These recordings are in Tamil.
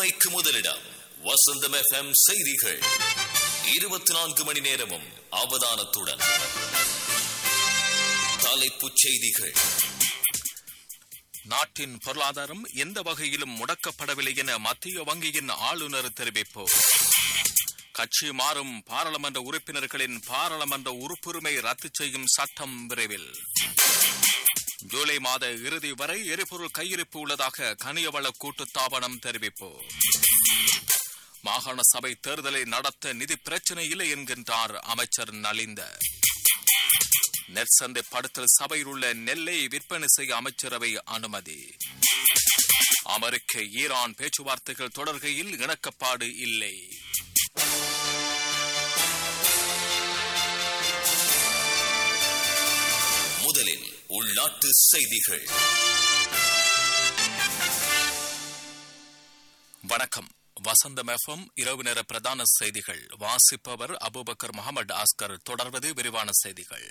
மணிக்கு முதலிடம் வசந்தம் எஃப்எம் செய்திகள் இருபத்தி நான்கு மணி நேரமும் அவதானத்துடன் தலைப்புச் செய்திகள் நாட்டின் பொருளாதாரம் எந்த வகையிலும் முடக்கப்படவில்லை என மத்திய வங்கியின் ஆளுநர் தெரிவிப்பு கட்சி மாறும் பாராளுமன்ற உறுப்பினர்களின் பாராளுமன்ற உறுப்புரிமை ரத்து செய்யும் சட்டம் விரைவில் ஜூலை மாத இறுதி வரை எரிபொருள் கையிருப்பு உள்ளதாக கனியவள கூட்டுத்தாபனம் தெரிவிப்பு மாகாண சபை தேர்தலை நடத்த நிதி பிரச்சனை இல்லை என்கின்றார் அமைச்சர் நலிந்த நெற்சந்தை படுத்தல் சபையில் உள்ள நெல்லை விற்பனை செய்ய அமைச்சரவை அனுமதி அமெரிக்க ஈரான் பேச்சுவார்த்தைகள் தொடர்கையில் இணக்கப்பாடு இல்லை முதலில் உள்நாட்டு செய்திகள் வணக்கம் வசந்தம் எஃப்எம் இரவு நேர பிரதான செய்திகள் வாசிப்பவர் அபுபக்கர் முகமது ஆஸ்கர் தொடர்வது விரிவான செய்திகள்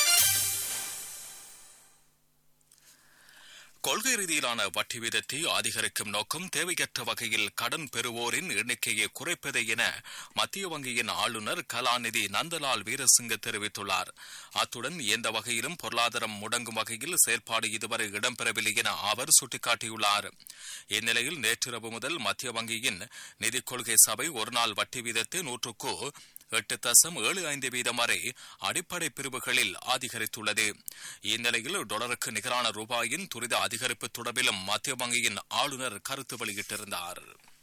கொள்கை ரீதியிலான வட்டி வீதத்தை அதிகரிக்கும் நோக்கம் தேவையற்ற வகையில் கடன் பெறுவோரின் எண்ணிக்கையை குறைப்பதே என மத்திய வங்கியின் ஆளுநர் கலாநிதி நந்தலால் வீரசிங்க தெரிவித்துள்ளார் அத்துடன் எந்த வகையிலும் பொருளாதாரம் முடங்கும் வகையில் செயல்பாடு இதுவரை இடம்பெறவில்லை என அவர் சுட்டிக்காட்டியுள்ளார் இந்நிலையில் நேற்றிரவு முதல் மத்திய வங்கியின் நிதிக் கொள்கை சபை ஒருநாள் வட்டி வீதத்தை நூற்றுக்கு எட்டு தசம் ஏழு ஐந்து வீதம் வரை அடிப்படை பிரிவுகளில் அதிகரித்துள்ளது இந்நிலையில் டாலருக்கு நிகரான ரூபாயின் துரித அதிகரிப்பு தொடர்பிலும் மத்திய வங்கியின் ஆளுநர் கருத்து வெளியிட்டிருந்தார்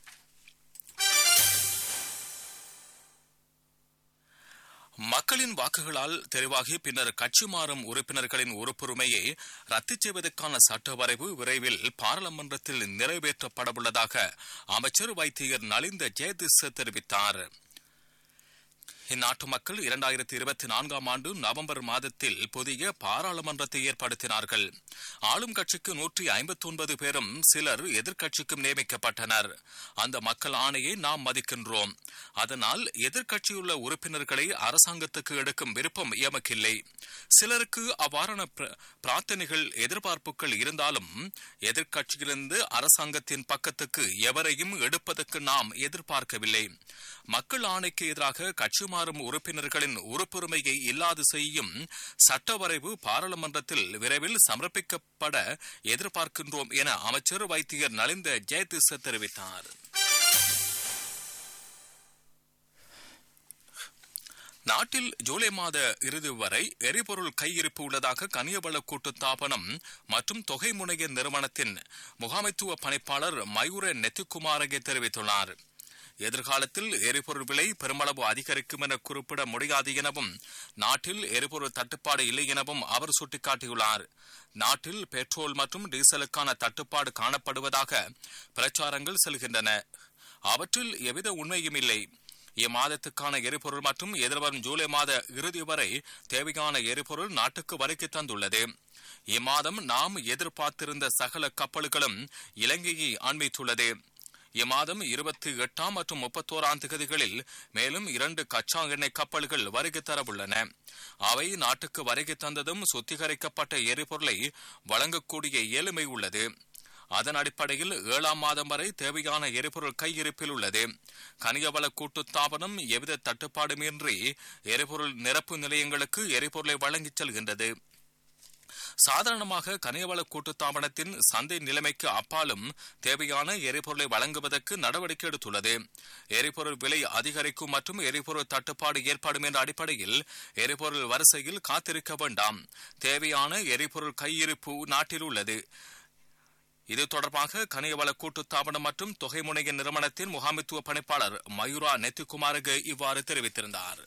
மக்களின் வாக்குகளால் தெரிவாகி பின்னர் கட்சி மாறும் உறுப்பினர்களின் உறுப்புரிமையை ரத்து செய்வதற்கான சட்ட வரைவு விரைவில் பாராளுமன்றத்தில் நிறைவேற்றப்படவுள்ளதாக அமைச்சர் வைத்தியர் நலிந்த ஜெயதிஸ் தெரிவித்தார் இந்நாட்டு மக்கள் இரண்டாயிரத்தி இருபத்தி நான்காம் ஆண்டு நவம்பர் மாதத்தில் புதிய பாராளுமன்றத்தை ஏற்படுத்தினார்கள் ஆளும் கட்சிக்கு நூற்றி ஐம்பத்தி ஒன்பது பேரும் சிலர் எதிர்க்கட்சிக்கும் நியமிக்கப்பட்டனர் அந்த மக்கள் ஆணையை நாம் மதிக்கின்றோம் அதனால் எதிர்க்கட்சியுள்ள உறுப்பினர்களை அரசாங்கத்துக்கு எடுக்கும் விருப்பம் எமக்கில்லை சிலருக்கு அவ்வாறான பிரார்த்தனைகள் எதிர்பார்ப்புகள் இருந்தாலும் எதிர்க்கட்சியிலிருந்து அரசாங்கத்தின் பக்கத்துக்கு எவரையும் எடுப்பதற்கு நாம் எதிர்பார்க்கவில்லை மக்கள் ஆணைக்கு எதிராக கட்சி மாறும் உறுப்பினர்களின் உறுப்புரிமையை இல்லாது செய்யும் சட்ட வரைவு பாராளுமன்றத்தில் விரைவில் சமர்ப்பிக்கப்பட எதிர்பார்க்கின்றோம் என அமைச்சர் வைத்தியர் நலிந்த ஜெயதிச தெரிவித்தார் நாட்டில் ஜூலை மாத இறுதி வரை எரிபொருள் கையிருப்பு உள்ளதாக கனியவள கூட்டுத்தாபனம் மற்றும் தொகை முனைய நிறுவனத்தின் முகாமைத்துவ பணிப்பாளர் மயூர நெத்திக்குமாரகே தெரிவித்துள்ளார் எதிர்காலத்தில் எரிபொருள் விலை பெருமளவு அதிகரிக்கும் என குறிப்பிட முடியாது எனவும் நாட்டில் எரிபொருள் தட்டுப்பாடு இல்லை எனவும் அவர் சுட்டிக்காட்டியுள்ளார் நாட்டில் பெட்ரோல் மற்றும் டீசலுக்கான தட்டுப்பாடு காணப்படுவதாக பிரச்சாரங்கள் செல்கின்றன அவற்றில் எவ்வித உண்மையும் இல்லை இம்மாதத்துக்கான எரிபொருள் மற்றும் எதிர்வரும் ஜூலை மாத இறுதி வரை தேவையான எரிபொருள் நாட்டுக்கு வருகை தந்துள்ளது இம்மாதம் நாம் எதிர்பார்த்திருந்த சகல கப்பல்களும் இலங்கையை அண்மித்துள்ளது இம்மாதம் இருபத்தி எட்டாம் மற்றும் முப்பத்தோராம் திகதிகளில் மேலும் இரண்டு கச்சா எண்ணெய் கப்பல்கள் வருகை தரவுள்ளன அவை நாட்டுக்கு வருகை தந்ததும் சுத்திகரிக்கப்பட்ட எரிபொருளை வழங்கக்கூடிய இயலுமை உள்ளது அதன் அடிப்படையில் ஏழாம் மாதம் வரை தேவையான எரிபொருள் கையிருப்பில் உள்ளது கனியவள கூட்டுத்தாபனம் எவ்வித தட்டுப்பாடுமின்றி எரிபொருள் நிரப்பு நிலையங்களுக்கு எரிபொருளை வழங்கிச் செல்கின்றது சாதாரணமாக கனியவள கூட்டுத்தாபனத்தின் சந்தை நிலைமைக்கு அப்பாலும் தேவையான எரிபொருளை வழங்குவதற்கு நடவடிக்கை எடுத்துள்ளது எரிபொருள் விலை அதிகரிக்கும் மற்றும் எரிபொருள் தட்டுப்பாடு ஏற்படும் என்ற அடிப்படையில் எரிபொருள் வரிசையில் காத்திருக்க வேண்டாம் தேவையான எரிபொருள் கையிருப்பு நாட்டில் உள்ளது இது தொடர்பாக கனியவள கூட்டுத்தாபனம் மற்றும் தொகை முனைய நிறுவனத்தின் முகாமித்துவ பணிப்பாளர் மயூரா நெத்திகுமாருக்கு இவ்வாறு தெரிவித்திருந்தார்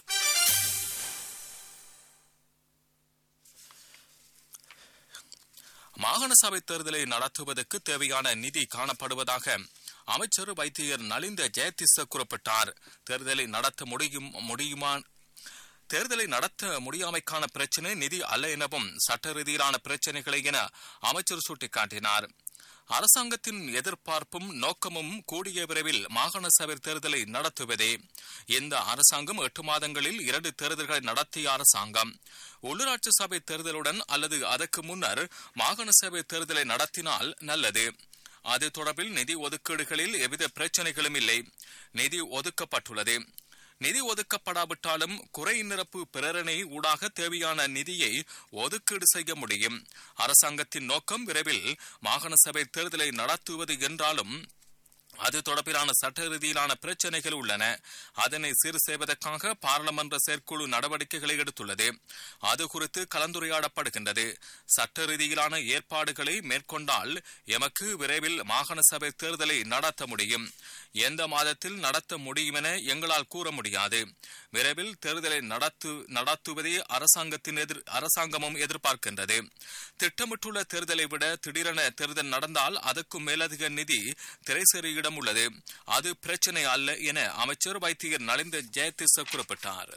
மாகாண சபை தேர்தலை நடத்துவதற்கு தேவையான நிதி காணப்படுவதாக அமைச்சர் வைத்தியர் நலிந்த ஜெயதிச குறிப்பிட்டார் தேர்தலை நடத்த முடியும் முடியுமா தேர்தலை நடத்த முடியாமைக்கான பிரச்சினை நிதி அல்ல எனவும் சட்ட ரீதியிலான பிரச்சினைகளை என அமைச்சர் சுட்டிக்காட்டினார் அரசாங்கத்தின் எதிர்பார்ப்பும் நோக்கமும் கூடிய விரைவில் மாகாண சபை தேர்தலை நடத்துவதே இந்த அரசாங்கம் எட்டு மாதங்களில் இரண்டு தேர்தல்களை நடத்திய அரசாங்கம் உள்ளூராட்சி சபை தேர்தலுடன் அல்லது அதற்கு முன்னர் மாகாண சபை தேர்தலை நடத்தினால் நல்லது அது தொடர்பில் நிதி ஒதுக்கீடுகளில் எவ்வித பிரச்சனைகளும் இல்லை நிதி ஒதுக்கப்பட்டுள்ளது நிதி ஒதுக்கப்படாவிட்டாலும் குறை நிரப்பு பிரேரணை ஊடாக தேவையான நிதியை ஒதுக்கீடு செய்ய முடியும் அரசாங்கத்தின் நோக்கம் விரைவில் மாகாண சபை தேர்தலை நடத்துவது என்றாலும் அது தொடர்பிலான சட்ட ரீதியிலான பிரச்சனைகள் உள்ளன அதனை சீர் செய்வதற்காக பாராளுமன்ற செயற்குழு நடவடிக்கைகளை எடுத்துள்ளது அது குறித்து கலந்துரையாடப்படுகின்றது சட்ட ரீதியிலான ஏற்பாடுகளை மேற்கொண்டால் எமக்கு விரைவில் மாகாண சபை தேர்தலை நடத்த முடியும் எந்த மாதத்தில் நடத்த முடியும் என எங்களால் கூற முடியாது விரைவில் தேர்தலை நடத்து நடத்துவதே அரசாங்கத்தின் எதிர் அரசாங்கமும் எதிர்பார்க்கின்றது திட்டமிட்டுள்ள தேர்தலை விட திடீரென தேர்தல் நடந்தால் அதற்கும் மேலதிக நிதி திரைசேரியிடம் உள்ளது அது பிரச்சனை அல்ல என அமைச்சர் வைத்தியர் நலிந்த ஜெயதிச குறிப்பிட்டார்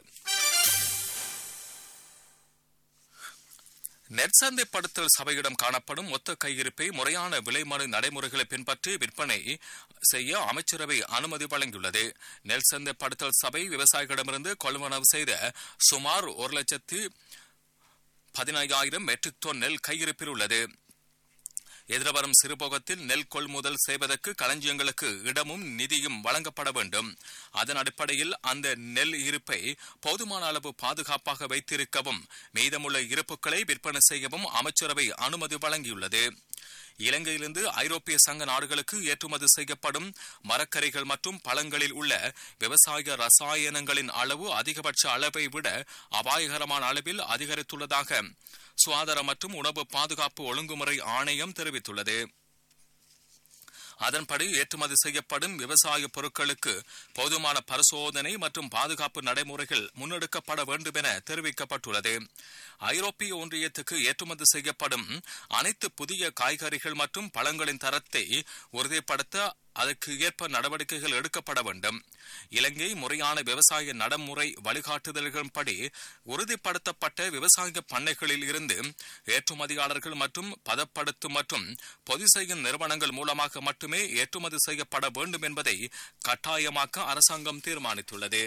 நெற்சந்தைப்படுத்தல் சபையிடம் காணப்படும் மொத்த கையிருப்பை முறையான விலைமறு நடைமுறைகளை பின்பற்றி விற்பனை செய்ய அமைச்சரவை அனுமதி வழங்கியுள்ளது நெல் சந்தைப்படுத்தல் சபை விவசாயிகளிடமிருந்து கொள்வனவு செய்த சுமார் ஒரு லட்சத்து பதினையாயிரம் மெட்ரிக் டன் நெல் கையிருப்பில் உள்ளது எதிர்வரும் சிறுபோகத்தில் நெல் கொள்முதல் செய்வதற்கு களஞ்சியங்களுக்கு இடமும் நிதியும் வழங்கப்பட வேண்டும் அதன் அடிப்படையில் அந்த நெல் இருப்பை போதுமான அளவு பாதுகாப்பாக வைத்திருக்கவும் மீதமுள்ள இருப்புகளை விற்பனை செய்யவும் அமைச்சரவை அனுமதி வழங்கியுள்ளது இலங்கையிலிருந்து ஐரோப்பிய சங்க நாடுகளுக்கு ஏற்றுமதி செய்யப்படும் மரக்கறிகள் மற்றும் பழங்களில் உள்ள விவசாய ரசாயனங்களின் அளவு அதிகபட்ச அளவை விட அபாயகரமான அளவில் அதிகரித்துள்ளதாக சுகாதார மற்றும் உணவு பாதுகாப்பு ஒழுங்குமுறை ஆணையம் தெரிவித்துள்ளது அதன்படி ஏற்றுமதி செய்யப்படும் விவசாய பொருட்களுக்கு போதுமான பரிசோதனை மற்றும் பாதுகாப்பு நடைமுறைகள் முன்னெடுக்கப்பட வேண்டும் என தெரிவிக்கப்பட்டுள்ளது ஐரோப்பிய ஒன்றியத்துக்கு ஏற்றுமதி செய்யப்படும் அனைத்து புதிய காய்கறிகள் மற்றும் பழங்களின் தரத்தை உறுதிப்படுத்த அதற்கு ஏற்ப நடவடிக்கைகள் எடுக்கப்பட வேண்டும் இலங்கை முறையான விவசாய நடைமுறை வழிகாட்டுதல்களின்படி உறுதிப்படுத்தப்பட்ட விவசாய பண்ணைகளில் இருந்து ஏற்றுமதியாளர்கள் மற்றும் பதப்படுத்தும் மற்றும் பொது செய்யும் நிறுவனங்கள் மூலமாக மட்டுமே ஏற்றுமதி செய்யப்பட வேண்டும் என்பதை கட்டாயமாக்க அரசாங்கம் தீர்மானித்துள்ளது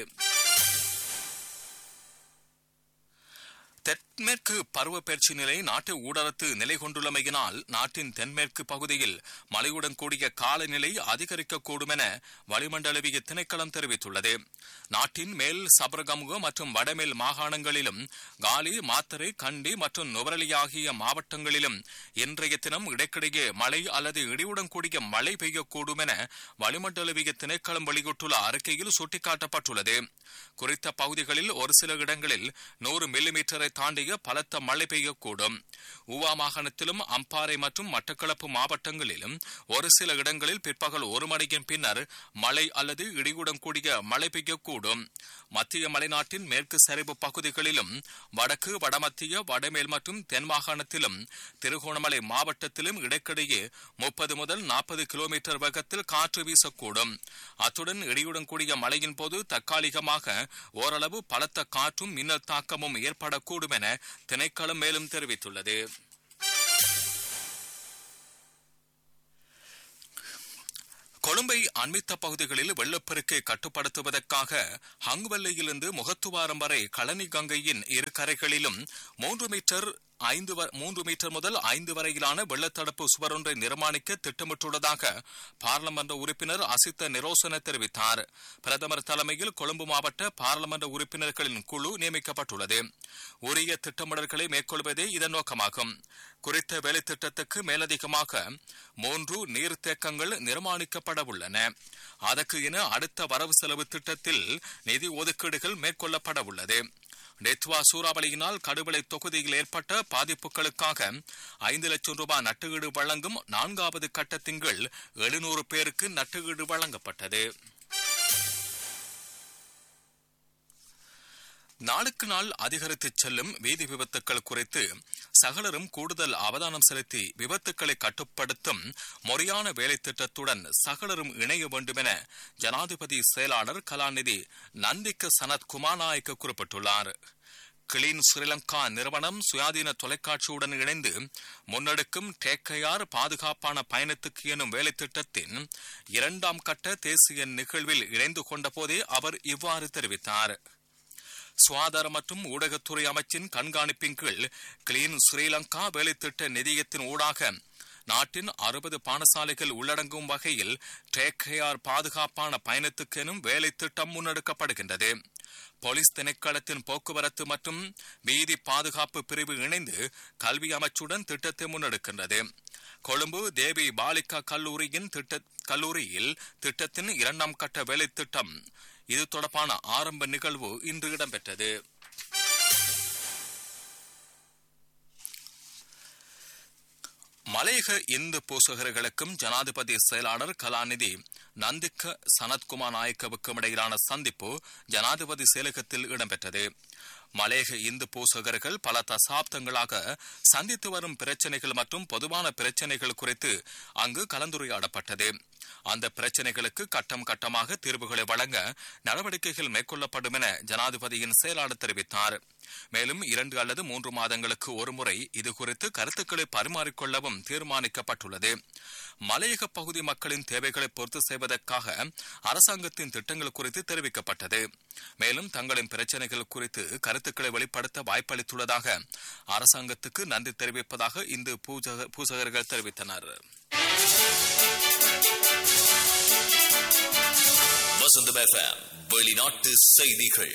தென்மேற்கு பருவப்பெயர்ச்சி நிலை நாட்டு ஊடரத்து நிலை கொண்டுள்ளமையினால் நாட்டின் தென்மேற்கு பகுதியில் மழையுடன் கூடிய காலநிலை அதிகரிக்கக்கூடும் என வளிமண்டலவிய திணைக்களம் தெரிவித்துள்ளது நாட்டின் மேல் சபரகமுக மற்றும் வடமேல் மாகாணங்களிலும் காலி மாத்தரை கண்டி மற்றும் நுவரலி ஆகிய மாவட்டங்களிலும் இன்றைய தினம் இடைக்கிடையே மழை அல்லது இடியுடன் கூடிய மழை பெய்யக்கூடும் என வளிமண்டலவிய திணைக்களம் வெளியிட்டுள்ள அறிக்கையில் சுட்டிக்காட்டப்பட்டுள்ளது குறித்த பகுதிகளில் ஒரு சில இடங்களில் நூறு மில்லிமீட்டரை தாண்டிய பலத்த மழை பெய்யக்கூடும் ஊவா மாகாணத்திலும் அம்பாறை மற்றும் மட்டக்களப்பு மாவட்டங்களிலும் ஒரு சில இடங்களில் பிற்பகல் ஒரு மணியின் பின்னர் மழை அல்லது இடியுடன் கூடிய மழை பெய்யக்கூடும் மத்திய மலைநாட்டின் மேற்கு சரிவு பகுதிகளிலும் வடக்கு வடமத்திய வடமேல் மற்றும் தென் மாகாணத்திலும் திருகோணமலை மாவட்டத்திலும் இடைக்கிடையே முப்பது முதல் நாற்பது கிலோமீட்டர் வேகத்தில் காற்று வீசக்கூடும் அத்துடன் இடியுடன் கூடிய மழையின் போது தற்காலிகமாக ஓரளவு பலத்த காற்றும் மின்னல் தாக்கமும் ஏற்படக்கூடும் என திணைக்களம் மேலும் தெரிவித்துள்ளது கொழும்பை அண்மித்த பகுதிகளில் வெள்ளப்பெருக்கை கட்டுப்படுத்துவதற்காக ஹங்வெல்லையிலிருந்து முகத்துவாரம் வரை களனி கங்கையின் இரு கரைகளிலும் மூன்று மீட்டர் ஐந்து மூன்று மீட்டர் முதல் ஐந்து வரையிலான வெள்ளத்தடுப்பு சுவர் ஒன்றை நிர்மாணிக்க திட்டமிட்டுள்ளதாக பாராளுமன்ற உறுப்பினர் அசித்த நிரோசன தெரிவித்தார் பிரதமர் தலைமையில் கொழும்பு மாவட்ட பாராளுமன்ற உறுப்பினர்களின் குழு நியமிக்கப்பட்டுள்ளது உரிய திட்டமிடல்களை மேற்கொள்வதே இதன் நோக்கமாகும் குறித்த வேலை திட்டத்துக்கு மேலதிகமாக மூன்று நீர்த்தேக்கங்கள் நிர்மாணிக்கப்பட உள்ளன அதற்கு என அடுத்த வரவு செலவு திட்டத்தில் நிதி ஒதுக்கீடுகள் மேற்கொள்ளப்பட உள்ளது டெத்வா சூறாவளியினால் கடுவளை தொகுதியில் ஏற்பட்ட பாதிப்புகளுக்காக ஐந்து லட்சம் ரூபாய் நட்டுஈடு வழங்கும் நான்காவது கட்டத்தின் கீழ் எழுநூறு பேருக்கு நட்டுஈடு வழங்கப்பட்டது நாளுக்கு நாள் அதிகரித்து செல்லும் வீதி விபத்துக்கள் குறித்து சகலரும் கூடுதல் அவதானம் செலுத்தி விபத்துக்களை கட்டுப்படுத்தும் முறையான வேலை திட்டத்துடன் சகலரும் இணைய வேண்டும் என ஜனாதிபதி செயலாளர் கலாநிதி நந்திக்க சனத் குமாநாயக்க குறிப்பிட்டுள்ளார் கிளீன் ஸ்ரீலங்கா நிறுவனம் சுயாதீன தொலைக்காட்சியுடன் இணைந்து முன்னெடுக்கும் டேக்கையார் பாதுகாப்பான பயணத்துக்கு எனும் வேலை திட்டத்தின் இரண்டாம் கட்ட தேசிய நிகழ்வில் இணைந்து கொண்ட போதே அவர் இவ்வாறு தெரிவித்தார் சுகாதார மற்றும் ஊடகத்துறை அமைச்சின் கண்காணிப்பின் கீழ் கிளீன் ஸ்ரீலங்கா வேலைத்திட்ட நிதியத்தின் ஊடாக நாட்டின் அறுபது பாடசாலைகள் உள்ளடங்கும் வகையில் டேக்கையார் பாதுகாப்பான பயணத்துக்கெனும் வேலை திட்டம் முன்னெடுக்கப்படுகின்றது போலீஸ் திணைக்களத்தின் போக்குவரத்து மற்றும் வீதி பாதுகாப்பு பிரிவு இணைந்து கல்வி அமைச்சுடன் திட்டத்தை முன்னெடுக்கின்றது கொழும்பு தேவி பாலிகா கல்லூரியின் திட்ட கல்லூரியில் திட்டத்தின் இரண்டாம் கட்ட வேலை திட்டம் இது தொடர்பான ஆரம்ப நிகழ்வு இன்று இடம்பெற்றது மலையக இந்து பூசகர்களுக்கும் ஜனாதிபதி செயலாளர் கலாநிதி நந்திக்க சனத்குமார் நாயக்கவுக்கும் இடையிலான சந்திப்பு ஜனாதிபதி செயலகத்தில் இடம்பெற்றது மலையக இந்து பூசகர்கள் பல தசாப்தங்களாக சந்தித்து வரும் பிரச்சனைகள் மற்றும் பொதுவான பிரச்சனைகள் குறித்து அங்கு கலந்துரையாடப்பட்டது அந்த பிரச்சனைகளுக்கு கட்டம் கட்டமாக தீர்வுகளை வழங்க நடவடிக்கைகள் மேற்கொள்ளப்படும் என ஜனாதிபதியின் செயலாளர் தெரிவித்தார் மேலும் இரண்டு அல்லது மூன்று மாதங்களுக்கு ஒருமுறை இது குறித்து கருத்துக்களை பரிமாறிக்கொள்ளவும் தீர்மானிக்கப்பட்டுள்ளது மலையக பகுதி மக்களின் தேவைகளை பூர்த்தி செய்வதற்காக அரசாங்கத்தின் திட்டங்கள் குறித்து தெரிவிக்கப்பட்டது மேலும் தங்களின் பிரச்சனைகள் குறித்து கருத்துக்களை வெளிப்படுத்த வாய்ப்பளித்துள்ளதாக அரசாங்கத்துக்கு நன்றி தெரிவிப்பதாக இந்து பூசகர்கள் தெரிவித்தனர் வசந்தம் எஃப்எம் வெளிநாட்டு செய்திகள்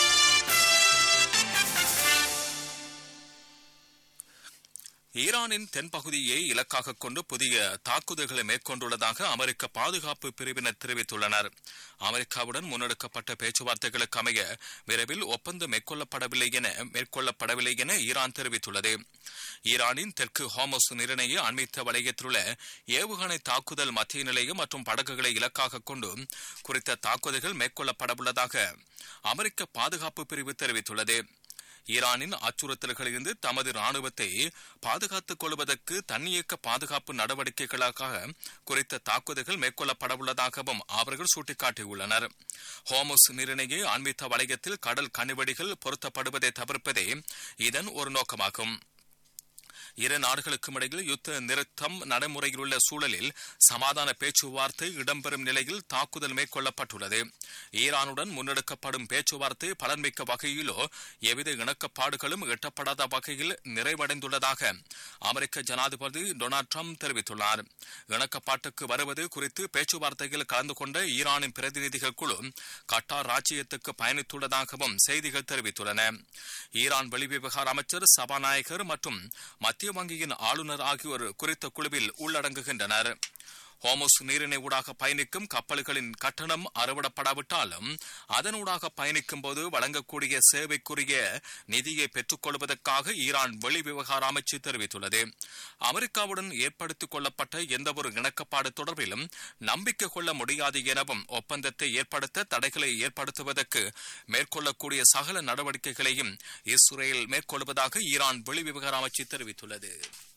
ஈரானின் தென்பகுதியை இலக்காக கொண்டு புதிய தாக்குதல்களை மேற்கொண்டுள்ளதாக அமெரிக்க பாதுகாப்பு பிரிவினர் தெரிவித்துள்ளனர் அமெரிக்காவுடன் முன்னெடுக்கப்பட்ட பேச்சுவார்த்தைகளுக்கு அமைய விரைவில் ஒப்பந்தம் மேற்கொள்ளப்படவில்லை என மேற்கொள்ளப்படவில்லை என ஈரான் தெரிவித்துள்ளது ஈரானின் தெற்கு ஹோமோஸ் நிர்ணய அண்மித்த வளையத்திலுள்ள ஏவுகணை தாக்குதல் மத்திய நிலையம் மற்றும் படகுகளை இலக்காக கொண்டு குறித்த தாக்குதல்கள் மேற்கொள்ளப்படவுள்ளதாக அமெரிக்க பாதுகாப்பு பிரிவு தெரிவித்துள்ளது ஈரானின் அச்சுறுத்தல்களிலிருந்து தமது ராணுவத்தை பாதுகாத்துக் கொள்வதற்கு தன்னியக்க பாதுகாப்பு நடவடிக்கைகளாக குறித்த தாக்குதல்கள் மேற்கொள்ளப்படவுள்ளதாகவும் அவர்கள் சுட்டிக்காட்டியுள்ளனர் ஹோமோஸ் நீரிணையை ஆன்மீக வளையத்தில் கடல் கனிவெடிகள் பொருத்தப்படுவதை தவிர்ப்பதே இதன் ஒரு நோக்கமாகும் இரு நாடுகளுக்கும் இடையில் யுத்த நிறுத்தம் நடைமுறையில் உள்ள சூழலில் சமாதான பேச்சுவார்த்தை இடம்பெறும் நிலையில் தாக்குதல் மேற்கொள்ளப்பட்டுள்ளது ஈரானுடன் முன்னெடுக்கப்படும் பேச்சுவார்த்தை பலன்மிக்க வகையிலோ எவ்வித இணக்கப்பாடுகளும் எட்டப்படாத வகையில் நிறைவடைந்துள்ளதாக அமெரிக்க ஜனாதிபதி டொனால்டு ட்ரம்ப் தெரிவித்துள்ளார் இணக்கப்பாட்டுக்கு வருவது குறித்து பேச்சுவார்த்தையில் கலந்து கொண்ட ஈரானின் பிரதிநிதிகள் குழு கட்டார் ராஜ்யத்துக்கு பயணித்துள்ளதாகவும் செய்திகள் தெரிவித்துள்ளன ஈரான் வெளிவிவகார அமைச்சர் சபாநாயகர் மற்றும் மத்திய வங்கியின் ஆளுநர் ஆகியோர் குறித்த குழுவில் உள்ளடங்குகின்றனர் ஹோமோஸ் நீரிணை ஊடாக பயணிக்கும் கப்பல்களின் கட்டணம் அறவிடப்படாவிட்டாலும் அதனூடாக பயணிக்கும் போது வழங்கக்கூடிய சேவைக்குரிய நிதியை பெற்றுக் கொள்வதற்காக ஈரான் வெளிவிவகார அமைச்சு தெரிவித்துள்ளது அமெரிக்காவுடன் ஏற்படுத்திக் கொள்ளப்பட்ட எந்தவொரு இணக்கப்பாடு தொடர்பிலும் நம்பிக்கை கொள்ள முடியாது எனவும் ஒப்பந்தத்தை ஏற்படுத்த தடைகளை ஏற்படுத்துவதற்கு மேற்கொள்ளக்கூடிய சகல நடவடிக்கைகளையும் இஸ்ரேல் மேற்கொள்வதாக ஈரான் வெளிவிவகார அமைச்சு தெரிவித்துள்ளது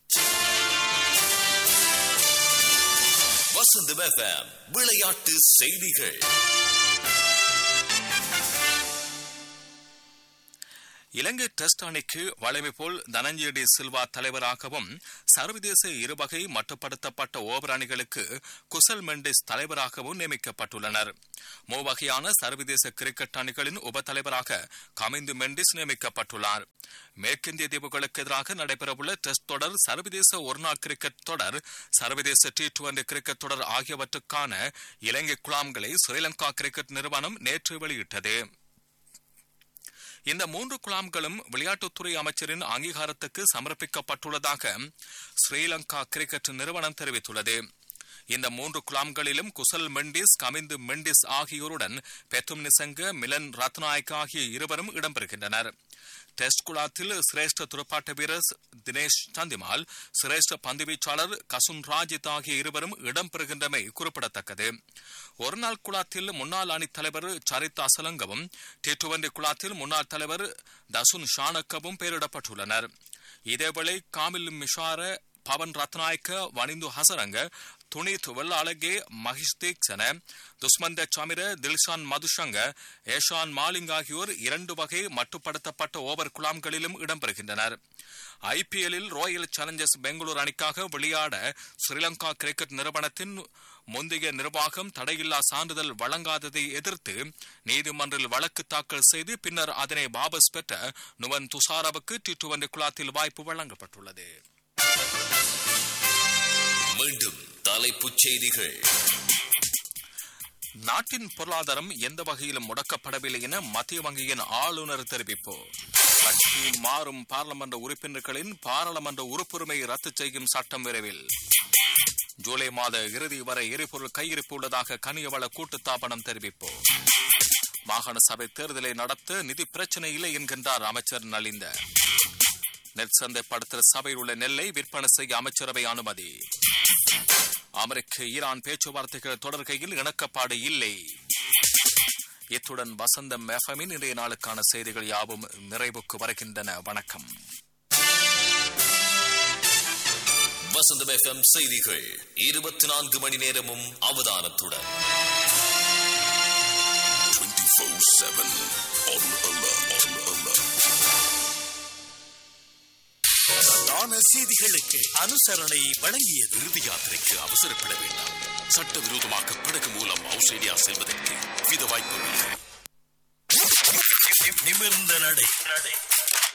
வசந்தம் எஃப்எம் விளையாட்டு செய்திகள் இலங்கை டெஸ்ட் அணிக்கு வழமை போல் தனஞ்சயடி சில்வா தலைவராகவும் சர்வதேச இருவகை மட்டுப்படுத்தப்பட்ட ஓவர் அணிகளுக்கு குசல் மெண்டிஸ் தலைவராகவும் நியமிக்கப்பட்டுள்ளனர் மூவகையான சர்வதேச கிரிக்கெட் அணிகளின் உப தலைவராக கமிந்து மெண்டிஸ் நியமிக்கப்பட்டுள்ளார் மேற்கிந்திய தீவுகளுக்கு எதிராக நடைபெறவுள்ள டெஸ்ட் தொடர் சர்வதேச ஒருநாள் கிரிக்கெட் தொடர் சர்வதேச டி டுவெண்டி கிரிக்கெட் தொடர் ஆகியவற்றுக்கான இலங்கை குழாம்களை ஸ்ரீலங்கா கிரிக்கெட் நிறுவனம் நேற்று வெளியிட்டது இந்த மூன்று குழாம்களும் விளையாட்டுத்துறை அமைச்சரின் அங்கீகாரத்துக்கு சமர்ப்பிக்கப்பட்டுள்ளதாக ஸ்ரீலங்கா கிரிக்கெட் நிறுவனம் தெரிவித்துள்ளது இந்த மூன்று குழாம்களிலும் குசல் மெண்டிஸ் கமிந்து மெண்டிஸ் ஆகியோருடன் பெத்தும் நிசங்க மிலன் ரத்நாயக் ஆகிய இருவரும் இடம்பெறுகின்றனர் டெஸ்ட் குழாத்தில் சிரேஷ்ட துடுப்பாட்ட வீரர் தினேஷ் சந்திமால் சிரேஷ்ட பந்துவீச்சாளர் கசுன் ராஜித் ஆகிய இருவரும் இடம்பெறுகின்றமை குறிப்பிடத்தக்கது ஒருநாள் குழாத்தில் முன்னாள் அணித் தலைவர் சரித் அசலங்கவும் டி டுவெண்டி குழாத்தில் முன்னாள் தலைவர் தசுன் ஷானக்கவும் பெயரிடப்பட்டுள்ளனர் இதேவேளை காமில் மிஷார பவன் ரத்நாயக்க வனிந்து ஹசரங்க துணித் வெள்ளாளகே மகிஷ் தீக்ஷன துஸ்மந்த சமிர தில்ஷான் மதுஷங்க ஏஷான் மாலிங் ஆகியோர் இரண்டு வகை மட்டுப்படுத்தப்பட்ட ஓவர் குழாம்களிலும் இடம்பெறுகின்றனர் ஐபிஎல்லில் ராயல் சேலஞ்சர்ஸ் பெங்களூர் அணிக்காக விளையாட ஸ்ரீலங்கா கிரிக்கெட் நிறுவனத்தின் முந்தைய நிர்வாகம் தடையில்லா சான்றிதழ் வழங்காததை எதிர்த்து நீதிமன்றில் வழக்கு தாக்கல் செய்து பின்னர் அதனை வாபஸ் பெற்ற நுவன் துஷாராவுக்கு டி டுவெண்டி குழாத்தில் வாய்ப்பு வழங்கப்பட்டுள்ளது மீண்டும் தலைப்புச் செய்திகள் நாட்டின் பொருளாதாரம் எந்த வகையிலும் முடக்கப்படவில்லை என மத்திய வங்கியின் ஆளுநர் தெரிவிப்பு கட்சி மாறும் பாராளுமன்ற உறுப்பினர்களின் பாராளுமன்ற உறுப்புரிமை ரத்து செய்யும் சட்டம் விரைவில் ஜூலை மாத இறுதி வரை எரிபொருள் கையிருப்பு உள்ளதாக கனியவள கூட்டுத்தாபனம் தெரிவிப்பு மாகாண சபை தேர்தலை நடத்த நிதி பிரச்சனை இல்லை என்கின்றார் அமைச்சர் நலிந்த நெற்சந்தைப்படுத்தல் சபையில் உள்ள நெல்லை விற்பனை செய்ய அமைச்சரவை அனுமதி அமெரிக்க ஈரான் பேச்சுவார்த்தைகள் தொடர்கையில் இணக்கப்பாடு இல்லை இத்துடன் வசந்தம் எஃப்எம்மின் இன்றைய நாளுக்கான செய்திகள் யாவும் நிறைவுக்கு வருகின்றன வணக்கம் வசந்தம் எஃப்எம் செய்திகள் இருபத்தி நான்கு மணி நேரமும் அவதானத்துடன் 24-7 on alert. On alert. பிரதான செய்திகளுக்கு அனுசரணை வழங்கியது இறுதி யாத்திரைக்கு அவசரப்பட வேண்டாம் சட்டவிரோதமாக படகு மூலம் ஆஸ்திரேலியா செல்வதற்கு வித வாய்ப்புகள் நிமிர்ந்த நடை